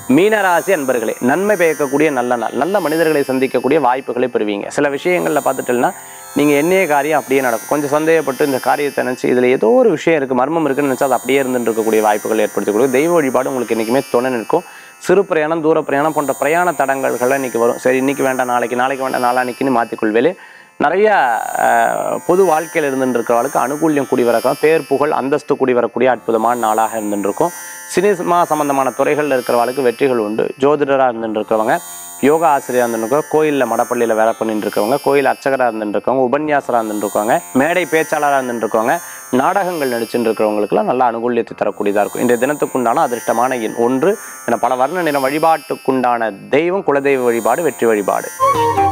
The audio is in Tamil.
மீனராசி அன்பர்களே நன்மை பயக்கக்கூடிய நல்ல நாள் நல்ல மனிதர்களை சந்திக்கக்கூடிய வாய்ப்புகளை பெறுவீங்க சில விஷயங்களில் பார்த்துட்டீங்கன்னா நீங்கள் எண்ணிய காரியம் அப்படியே நடக்கும் கொஞ்சம் சந்தேகப்பட்டு இந்த காரியத்தை நினச்சி இதில் ஏதோ ஒரு விஷயம் இருக்குது மர்மம் இருக்குன்னு நினச்சா அது அப்படியே இருந்துட்டு இருக்கக்கூடிய வாய்ப்புகள் ஏற்படுத்தி கொடுக்கும் தெய்வ வழிபாடு உங்களுக்கு என்றைக்குமே துணை நிற்கும் சிறு பிரயாணம் தூர பிரயாணம் போன்ற பிரயாண தடங்கல்கள் இன்னைக்கு வரும் சரி இன்னைக்கு வேண்டாம் நாளைக்கு நாளைக்கு வேண்டாம் நாளான்னைக்குன்னு மாற்றிக்கொள்வேலே நிறைய அஹ், பொது வாழ்க்கையில் இருந்துட்டு இருக்கிறவளுக்கு அனுகூல்யம் கூடி வரக்கும் பேர் புகழ் அந்தஸ்து கூடி வரக்கூடிய அற்புதமான நாளாக இருந்துட்டு இருக்கும் சினிமா சம்பந்தமான துறைகளில் இருக்கிறவளுக்கு வெற்றிகள் உண்டு ஜோதிடராக இருந்துட்டு இருக்கிறவங்க யோகா ஆசிரியராக இருந்துருக்கோம் கோயிலில் மடப்பள்ளியில் வேலை பண்ணிட்டு இருக்கவங்க கோயில் அர்ச்சகராக இருந்துட்டு இருக்கவங்க உபன்யாசராக இருந்துட்டு இருக்கவங்க மேடை பேச்சாளராக இருந்துட்டு இருக்கவங்க நாடகங்கள் நடிச்சுட்டு இருக்கிறவங்களுக்குலாம் நல்ல அனுகூல்யத்தை தரக்கூடியதாக இருக்கும் இன்றைய தினத்துக்குண்டான அதிர்ஷ்டமான எண் ஒன்று என பல வர்ண நிற வழிபாட்டுக்குண்டான தெய்வம் குலதெய்வ வழிபாடு வெற்றி வழிபாடு